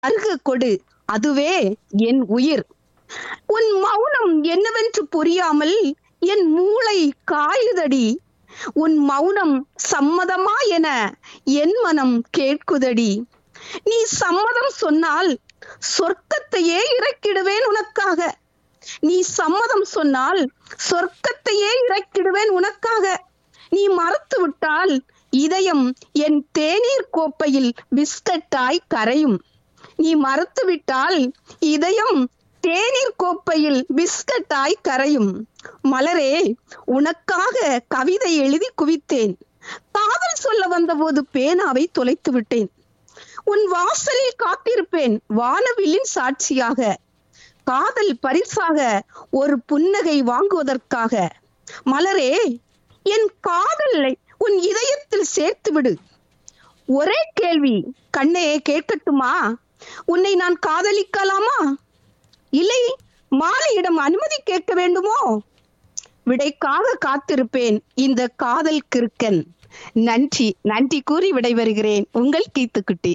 அருக கொடு அதுவே என் உயிர் உன் மௌனம் என்னவென்று புரியாமல் என் மூளை காயுதடி உன் மௌனம் சம்மதமா என என் மனம் கேட்குதடி நீ சம்மதம் சொன்னால் சொர்க்கத்தையே இறக்கிடுவேன் உனக்காக நீ சம்மதம் சொன்னால் சொர்க்கத்தையே இறக்கிடுவேன் உனக்காக நீ மறுத்து விட்டால் இதயம் என் தேநீர் கோப்பையில் பிஸ்கட்டாய் கரையும் நீ மறுத்து விட்டால் இதயம் தேநீர் கோப்பையில் பிஸ்கட்டாய் கரையும் மலரே உனக்காக கவிதை எழுதி குவித்தேன் காதல் சொல்ல வந்தபோது பேனாவை தொலைத்து விட்டேன் உன் வாசலில் காத்திருப்பேன் வானவில்லின் சாட்சியாக காதல் பரிசாக ஒரு புன்னகை வாங்குவதற்காக மலரே என் காதலை உன் இதயத்தில் சேர்த்து விடு ஒரே கேள்வி கண்ணே கேட்கட்டுமா உன்னை நான் காதலிக்கலாமா இல்லை மாலையிடம் அனுமதி கேட்க வேண்டுமோ விடைக்காக காத்திருப்பேன் இந்த காதல் கிறுக்கன் நன்றி நன்றி கூறி விடைபெறுகிறேன் உங்கள் கீத்துக்குட்டி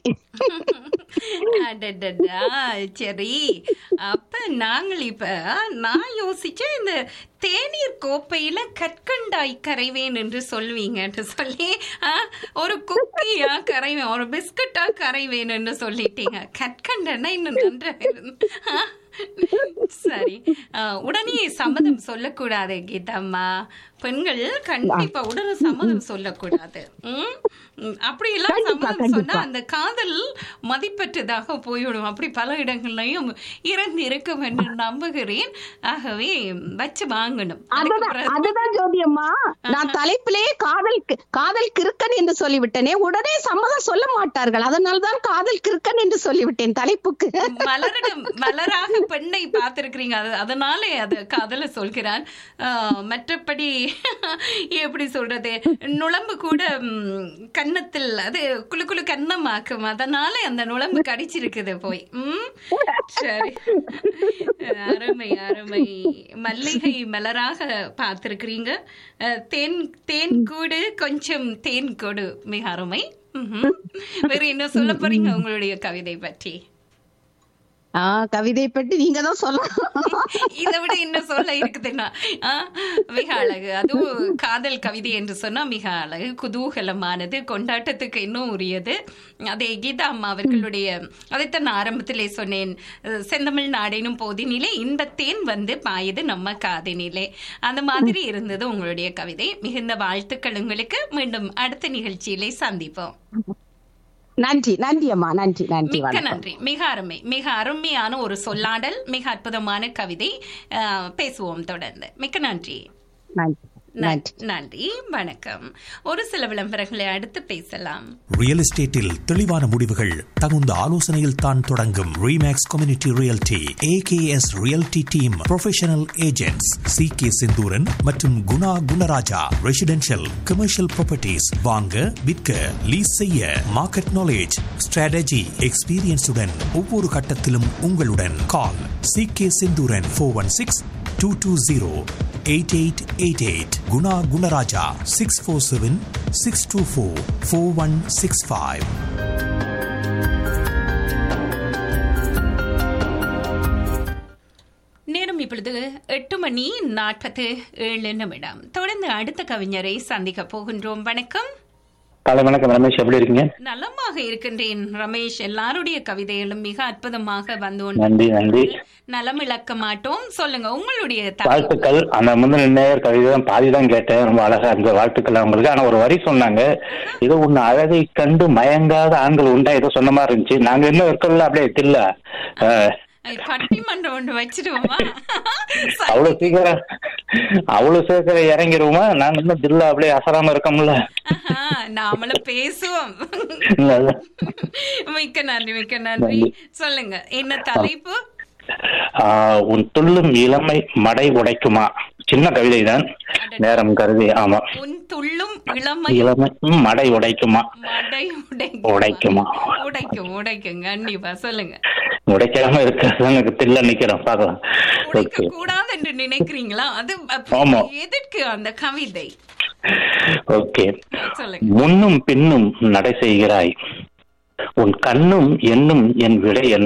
அடடடா, சரி அப்ப நாங்கள் இப்ப நான் யோசிச்சேன் இந்த தேநீர் கோப்பையில கற்கண்டாய் கரைவேன் என்று சொல்வீங்கன்னு சொல்லி ஆ, ஒரு குக்கியா கரைவேன் ஒரு பிஸ்கட்டா கரைவேன் என்று சொல்லிட்டீங்க கற்கண்டன்னா இன்னும் நன்றாக இருந்து ஆ, சரி ஆ, உடனே சம்மதம் சொல்லக்கூடாது கீதம்மா பெண்கள் கண்டிப்பா உடனே சம்மதம் சொல்லக்கூடாது ம்? ம், அப்படி எல்லாம் கண்டிப்பா, சம்மதம் சொன்னா கண்டிப்பா. அந்த காதல் மதிப்பற்றதாக போய்விடும் அப்படி பல இடங்கள்லையும் இறந்து இருக்கும் என்று நம்புகிறேன் ஆகவே வச்சு வாங்கணும் அதுக்கு அதுதான் பிறகு- அதுதான் ஜோதி அம்மா நான் தலைப்பிலேயே காதல் கி- காதல் கிறுக்கன் என்று சொல்லிவிட்டேனே உடனே சம்மதம் சொல்ல மாட்டார்கள் அதனால்தான் காதல் கிறுக்கன் என்று சொல்லிவிட்டேன் தலைப்புக்கு மலரிடம் மலராக பெண்ணை பார்த்திருக்கிறீங்க அது அதனாலே அது காதல சொல்கிறான் ஆஹ், மற்றபடி எப்படி சொல்றது நுளம்பு கூட ம், கன்னத்தில் அது குளு குளு கன்னமாக்கும் அதனால அந்த நுளம்பு கடிச்சிருக்குது போய் ம் சரி அருமை அருமை மல்லிகை மலராக பார்த்திருக்கிறீங்க அஹ், தேன் தேன் கூடு கொஞ்சம் தேன் கொடு மிக அருமை ம்ஹும். வேற என்ன சொல்ல போறீங்க உங்களுடைய கவிதை பற்றி ஆஹ் கவிதை பற்றி நீங்க தான் சொல்லணும் இதை விட என்ன சொல்ல இருக்குதுன்னா ஆ, மிக அழகு அதுவும் காதல் கவிதை என்று சொன்னா மிக அழகு குதூகலமானது கொண்டாட்டத்துக்கு இன்னும் உரியது அதே கீதா அம்மா அவர்களுடைய அதைத்தான் நான் ஆரம்பத்திலே சொன்னேன் அஹ், செந்தமிழ் நாடெனும் போதினிலே இன்பத்தேன் வந்து பாயுது நம்ம காதினிலே அந்த மாதிரி இருந்தது உங்களுடைய கவிதை மிகுந்த வாழ்த்துக்கள் உங்களுக்கு மீண்டும் அடுத்த நிகழ்ச்சியிலே சந்திப்போம் நன்றி நன்றி அம்மா நன்றி நன்றி மிக்க வணக்கம் நன்றி மிக அருமை மிக அருமையான ஒரு சொல்லாடல் மிக அற்புதமான கவிதை அஹ், பேசுவோம் தொடர்ந்து மிக்க நன்றி நன்றி நன்றி நன்றி நன்றி வணக்கம் ஒரு சில விளம்பரங்களை அடுத்து பேசலாம் ரியல் எஸ்டேட்டில் தெளிவான முடிவுகள் தகுந்த ஆலோசனையில் தான் தொடங்கும் Remax community realty AKS realty team professional agents C K Senthooran மற்றும் Guna Gunaraja residential commercial properties வாங்க விற்க லீஸ் செய்ய மார்க்கெட் நாலேஜ் ஸ்ட்ராட்டஜி எக்ஸ்பீரியன்ஸுடன் ஒவ்வொரு கட்டத்திலும் உங்களுடன் call C K Senthooran four one six two two zero eight eight eight eight Guna Gunaraja six four seven six two four four one six five நேரம் இப்பொழுது எட்டு மணி நாற்பத்து ஏழு நிமிடம் தொடர்ந்து அடுத்த கவிஞரை சந்திக்க போகின்றோம் வணக்கம் காலை வணக்கம் ரமேஷ் எப்படி இருக்கீங்க நலமாக இருக்கின்றேன் ரமேஷ் எல்லாருடைய கவிதைகளும் மிக அற்புதமாக வந்து கொண்டு- நன்றி நன்றி நலம் இழக்க மாட்டோம் சொல்லுங்க உங்களுடைய தகவல் வாழ்த்துக்கள் அந்த முந்தின நேயர் கவிதை தான் பாதி தான் கேட்டேன் ரொம்ப அழகா இருந்த வாழ்த்துக்கள் அவங்களுக்கு ஆனா ஒரு வரி சொன்னாங்க ஏதோ உன் அழகை கண்டு மயங்காத ஆண்கள் உண்டா ஏதோ சொன்ன மாதிரி இருந்துச்சு நாங்க இன்னும் இருக்கல அப்படியே தில்ல அஹ், பட்டிமன்றம் ஒன்று வச்சிடுவோமா அவ்வளவு சீக்கிரம் அவ்வளவு சீக்கிரம் இறங்கிடுவோமா நாங்க இன்னும் தில்ல அப்படியே அசராம இருக்கோம்ல ஆஹா, நாமளும் பேசுவோம் இல்ல, இல்ல. மிக்க நன்றி மிக்க நன்றி சொல்லுங்க என்ன தலைப்பு ஆஹ், உன் துள்ளும் இளமை மடை உடைக்குமா சின்ன கவிதை தான் நேரம் கருதி ஆமா உன் துள்ளும் இளமை இளமை ம், மடை உடைக்குமா மடை உடைக்குமா உடைக்குமா. உடைக்கும் உடைக்கும் கண்டிப்பா சொல்லுங்க உடைக்காம இருக்கிறது எனக்கு தில்ல நிக்கிறோம் பார்க்கலாம் உடைக்க ஓகே கூடாது என்று நினைக்கிறீங்களா அது அப்ப ஆமா. எதற்கு அந்த கவிதை ஓகே சொல்லுங்க முன்னும் பின்னும் நடை செய்கிறாய் உன் கண்ணும் என்னும் என் விடை என்ன